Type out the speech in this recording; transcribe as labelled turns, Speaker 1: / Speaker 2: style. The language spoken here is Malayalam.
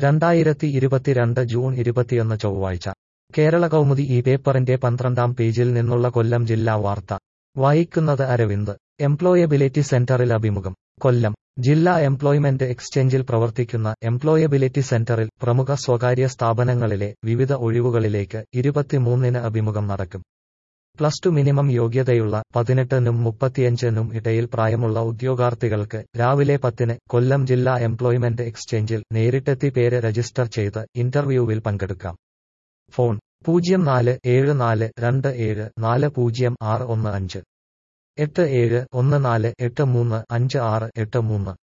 Speaker 1: രണ്ടായിരത്തി ഇരുപത്തിരണ്ട് ജൂൺ ഇരുപത്തിയൊന്ന് ചൊവ്വാഴ്ച കേരള കൗമുദി ഈ പേപ്പറിന്റെ പന്ത്രണ്ടാം പേജിൽ നിന്നുള്ള കൊല്ലം ജില്ലാ വാർത്ത വായിക്കുന്നത് അരവിന്ദ് എംപ്ലോയബിലിറ്റി സെന്ററിൽ അഭിമുഖം കൊല്ലം ജില്ലാ എംപ്ലോയ്മെന്റ് എക്സ്ചേഞ്ചിൽ പ്രവർത്തിക്കുന്ന എംപ്ലോയബിലിറ്റി സെന്ററിൽ പ്രമുഖ സ്വകാര്യ സ്ഥാപനങ്ങളിലെ വിവിധ ഒഴിവുകളിലേക്ക് ഇരുപത്തിമൂന്നിന് അഭിമുഖം നടക്കും പ്ലസ് ടു മിനിമം യോഗ്യതയുള്ള പതിനെട്ടിനും മുപ്പത്തിയഞ്ചിനും ഇടയിൽ പ്രായമുള്ള ഉദ്യോഗാർത്ഥികൾക്ക് രാവിലെ പത്തിന് കൊല്ലം ജില്ലാ എംപ്ലോയ്മെന്റ് എക്സ്ചേഞ്ചിൽ നേരിട്ടെത്തി പേര് രജിസ്റ്റർ ചെയ്ത് ഇന്റർവ്യൂവിൽ പങ്കെടുക്കാം ഫോൺ പൂജ്യം നാല് ഏഴ് നാല് രണ്ട് ഏഴ് നാല് പൂജ്യം ആറ് ഒന്ന് അഞ്ച് എട്ട് ഏഴ് ഒന്ന് നാല് എട്ട് മൂന്ന് അഞ്ച് ആറ് എട്ട് മൂന്ന്